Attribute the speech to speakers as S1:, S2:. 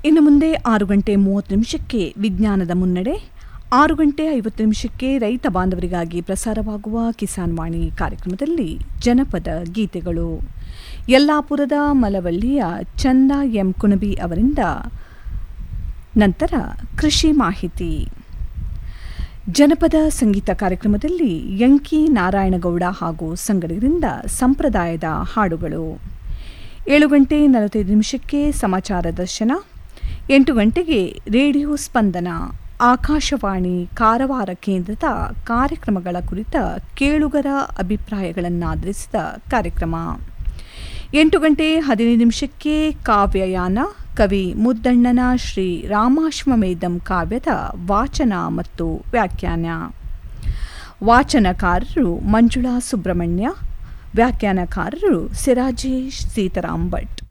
S1: ಇನ್ನು ಮುಂದೆ ಆರು ಗಂಟೆ ಮೂವತ್ತು ನಿಮಿಷಕ್ಕೆ ವಿಜ್ಞಾನದ ಮುನ್ನಡೆ ಆರು ಗಂಟೆ ಐವತ್ತು ನಿಮಿಷಕ್ಕೆ ರೈತ ಬಾಂಧವರಿಗಾಗಿ ಪ್ರಸಾರವಾಗುವ ಕಿಸಾನ್ ವಾಣಿ ಕಾರ್ಯಕ್ರಮದಲ್ಲಿ ಜನಪದ ಗೀತೆಗಳು ಯಲ್ಲಾಪುರದ ಮಲವಳ್ಳಿಯ ಚಂದ ಎಂ ಕುಣಬಿ ಅವರಿಂದ ನಂತರ ಕೃಷಿ ಮಾಹಿತಿ ಜನಪದ ಸಂಗೀತ ಕಾರ್ಯಕ್ರಮದಲ್ಲಿ ಯಂಕಿ ನಾರಾಯಣಗೌಡ ಹಾಗೂ ಸಂಗಡಿಗರಿಂದ ಸಂಪ್ರದಾಯದ ಹಾಡುಗಳು ಏಳು ಗಂಟೆ ನಲವತ್ತೈದು ನಿಮಿಷಕ್ಕೆ ಸಮಾಚಾರ ದರ್ಶನ ಎಂಟು ಗಂಟೆಗೆ ರೇಡಿಯೋ ಸ್ಪಂದನ ಆಕಾಶವಾಣಿ ಕಾರವಾರ ಕೇಂದ್ರದ ಕಾರ್ಯಕ್ರಮಗಳ ಕುರಿತ ಕೇಳುಗರ ಅಭಿಪ್ರಾಯಗಳನ್ನಾಧರಿಸಿದ ಕಾರ್ಯಕ್ರಮ ಎಂಟು ಗಂಟೆ ಹದಿನೈದು ನಿಮಿಷಕ್ಕೆ ಕಾವ್ಯಯಾನ ಕವಿ ಮುದ್ದಣ್ಣನ ಶ್ರೀ ರಾಮಾಶ್ವಮೇಧಂ ಕಾವ್ಯದ ವಾಚನ ಮತ್ತು ವ್ಯಾಖ್ಯಾನ ವಾಚನಕಾರರು ಮಂಜುಳಾ ಸುಬ್ರಹ್ಮಣ್ಯ ವ್ಯಾಖ್ಯಾನಕಾರರು ಸಿರಾಜೇಶ್ ಸೀತಾರಾಮ್ ಭಟ್